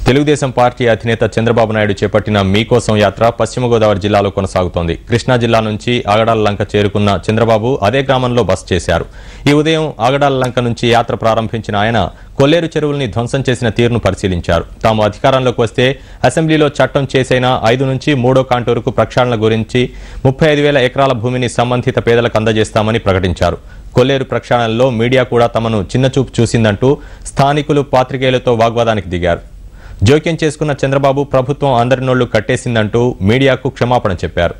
Telugu Desam party అధినేత చంద్రబాబు నాయుడు చేపట్టిన మీకోసం యాత్ర పశ్చిమ గోదావరి జిల్లాలో కొనసాగుతోంది కృష్ణా జిల్లా నుంచి ఆగడాల లంక చేరుకున్న చంద్రబాబు అదే గ్రామంలో బస చేశారు ఈ ఉదయం ఆగడాల లంక నుంచి యాత్ర ప్రారంభించిన ఆయన కొల్లేరు చెరువుల్ని ధ్వంసం చేసిన తీరును పరిశీలించారు తాము అధికారంలోకి వస్తే అసెంబ్లీలో చట్టం చేసైన ఐదు నుంచి మూడో కాంటూరుకు ప్రక్షాళన గురించి ముప్పై ఐదు వేల ఎకరాల భూమిని సంబంధిత పేదలకు అందజేస్తామని ప్రకటించారు కొల్లేరు ప్రక్షాళనలో మీడియా కూడా తమను చిన్నచూపు చూసిందంటూ స్థానికులు పాత్రికేయులతో వాగ్వాదానికి దిగారు జోక్యం చేసుకున్న చంద్రబాబు ప్రభుత్వం అందరి నోళ్లు కట్టేసిందంటూ మీడియాకు క్షమాపణ చెప్పారు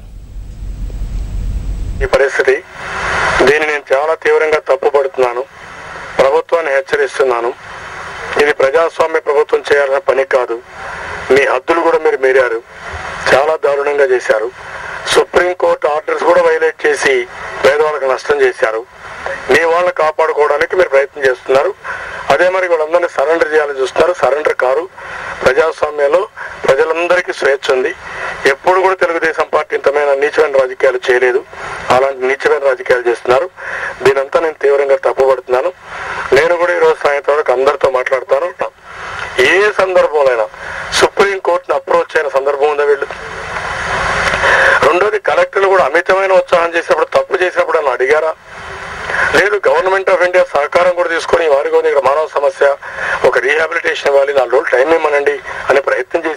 ఈ పరిస్థితి దీన్ని నేను చాలా తీవ్రంగా తప్పుపడుతున్నాను ప్రభుత్వాన్ని హెచ్చరిస్తున్నాను ఇది ప్రజాస్వామ్య ప్రభుత్వం చేయాలన్న పని కాదు మీ హద్దులు కూడా మీరు మీరారు చాలా దారుణంగా చేశారు సుప్రీంకోర్టు ఆర్డర్స్ కూడా వైలేట్ చేసి పేదవాళ్ళకి నష్టం చేశారు మీ వాళ్ళని కాపాడుకోవడానికి మీరు ప్రయత్నం చేస్తున్నారు అదే మరి వాళ్ళందరినీ సరెండర్ చేయాలని చూస్తున్నారు సరెండర్ కారు ప్రజాస్వామ్యంలో ప్రజలందరికీ స్వేచ్ఛ ఉంది ఎప్పుడు కూడా తెలుగుదేశం పార్టీ ఇంతమైన నీచమైన రాజకీయాలు చేయలేదు అలాంటి నీచమైన రాజకీయాలు చేస్తున్నారు దీనంతా నేను తీవ్రంగా తప్పుపడుతున్నాను నేను కూడా ఈరోజు సాయంత్రం వరకు అందరితో మాట్లాడతాను ఏ సందర్భంలోనైనా సుప్రీం కోర్టును అప్రోచ్ అయిన సందర్భం ఉందా వీళ్ళు రెండోది కలెక్టర్లు కూడా అమితమైన ఉత్సాహం చేసినప్పుడు తప్పు చేసినప్పుడు అని అడిగారా లేదు గవర్నమెంట్ ఆఫ్ ఇండియా సహకారం కూడా తీసుకొని వారికి ఇక్కడ మానవ సమస్య ఒక రీహాబిలిటేషన్ ఇవ్వాలి నాలుగు రోజులు టైం ఇవ్వమనండి అనే ప్రయత్నం చేసి